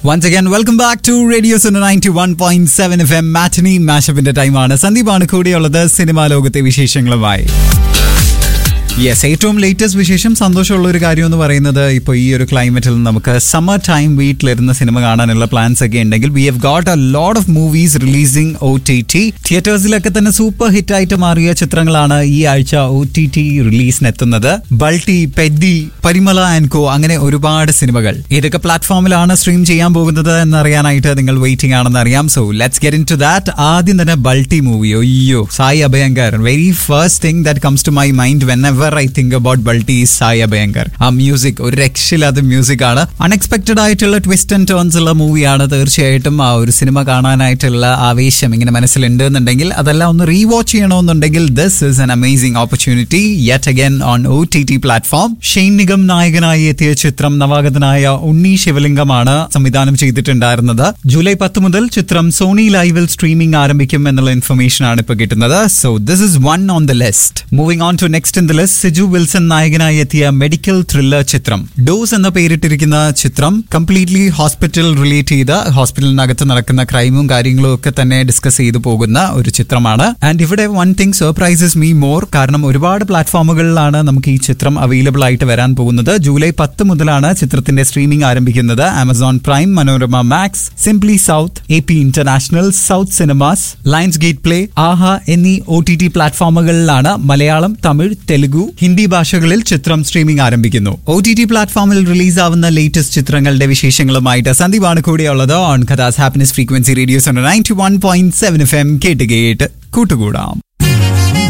once again welcome back to radio ninety one point seven F M matinee മാഷപ്പിന്റെ ടൈമാണ് സന്ദീപാണ് കൂടിയുള്ളത് cinema ലോകത്തെ വിശേഷങ്ങളുമായി യെസ് ഏറ്റവും ലേറ്റസ്റ്റ് വിശേഷം സന്തോഷമുള്ള ഒരു കാര്യം എന്ന് പറയുന്നത് ഇപ്പോൾ ഈ ഒരു ക്ലൈമറ്റിൽ നമുക്ക് സമ്മർ ടൈം വീട്ടിലിരുന്ന സിനിമ കാണാനുള്ള പ്ലാൻസ് ഒക്കെ ഉണ്ടെങ്കിൽ we have got a lot of movies releasing O T T തിയേറ്റേഴ്സിലൊക്കെ തന്നെ സൂപ്പർ ഹിറ്റ് ആയിട്ട് മാറിയ ചിത്രങ്ങളാണ് ഈ ആഴ്ച ഒ ടി ടി റിലീസിന് എത്തുന്നത് ബൾട്ടി പെദ്ദി പരിമള ആൻഡ് കോ അങ്ങനെ ഒരുപാട് സിനിമകൾ ഏതൊക്കെ പ്ലാറ്റ്ഫോമിലാണ് സ്ട്രീം ചെയ്യാൻ പോകുന്നത് എന്നറിയാനായിട്ട് നിങ്ങൾ വെയിറ്റിംഗ് ആണെന്ന് അറിയാം so let's get into that ആദ്യം തന്നെ ബൾട്ടി മൂവി അയ്യോ Sai Abhyankar very first thing that comes to my mind whenever I think about Balti Sai Abhyankar ആ മ്യൂസിക് ഒരു രക്ഷയില്ലാത്ത മ്യൂസിക് ആണ് അൺഎക്സ്പെക്ടഡ് ആയിട്ടുള്ള ട്വിസ്റ്റ് ആൻഡ് ടേൺസ് ഉള്ള മൂവിയാണ് തീർച്ചയായിട്ടും ആ ഒരു സിനിമ കാണാനായിട്ടുള്ള ആവേശം ഇങ്ങനെ മനസ്സിലുണ്ട് എന്നുണ്ടെങ്കിൽ അതെല്ലാം ഒന്ന് റീവാച്ച് ചെയ്യണമെന്നുണ്ടെങ്കിൽ this is an amazing opportunity yet again on O T T platform Shane Nigam നായകനായി എത്തിയ ചിത്രം നവാഗതനായ ഉണ്ണി ശിവലിംഗമാണ് സംവിധാനം ചെയ്തിട്ടുണ്ടായിരുന്നത് ജൂലൈ പത്ത് മുതൽ ചിത്രം സോണി ലൈവിൽ സ്ട്രീമിംഗ് ആരംഭിക്കും എന്നുള്ള ഇൻഫർമേഷൻ ആണ് ഇപ്പോൾ കിട്ടുന്നത് so this is one on the list moving on to next in the list Siju Wilson നായകനായി എത്തിയ മെഡിക്കൽ ത്രില്ലർ ചിത്രം ഡോസ് എന്ന പേരിട്ടിരിക്കുന്ന ചിത്രം കംപ്ലീറ്റ്ലി ഹോസ്പിറ്റൽ റിലേറ്റ് ചെയ്ത ഹോസ്പിറ്റലിനകത്ത് നടക്കുന്ന ക്രൈമും കാര്യങ്ങളും ഒക്കെ തന്നെ ഡിസ്കസ് ചെയ്തു പോകുന്ന ഒരു ചിത്രമാണ് ആൻഡ് ഇവിടെ one thing surprises me more കാരണം ഒരുപാട് പ്ലാറ്റ്ഫോമുകളിലാണ് നമുക്ക് ഈ ചിത്രം അവൈലബിൾ ആയിട്ട് വരാൻ പോകുന്നത് ജൂലൈ പത്ത് മുതലാണ് ചിത്രത്തിന്റെ സ്ട്രീമിംഗ് ആരംഭിക്കുന്നത് Amazon Prime Manorama Max Simply South A P International South Cinemas Lionsgate Play Aha എന്നീ ഒ ടി ടി പ്ലാറ്റ്ഫോമുകളിലാണ് മലയാളം തമിഴ് തെലുഗു ഹിന്ദി ഭാഷകളിൽ ചിത്രം സ്ട്രീമിംഗ് ആരംഭിക്കുന്നു ഒ ടി ടി പ്ലാറ്റ്ഫോമിൽ റിലീസാവുന്ന ലേറ്റസ്റ്റ് ചിത്രങ്ങളുടെ വിശേഷങ്ങളുമായിട്ട് സന്ദീപാണ് കൂടെയുള്ളത് ഓൺ കഥാസ് happiness frequency radio's ninety one point seven F M കേട്ട് കേട്ട് കൂട്ടുകൂടാം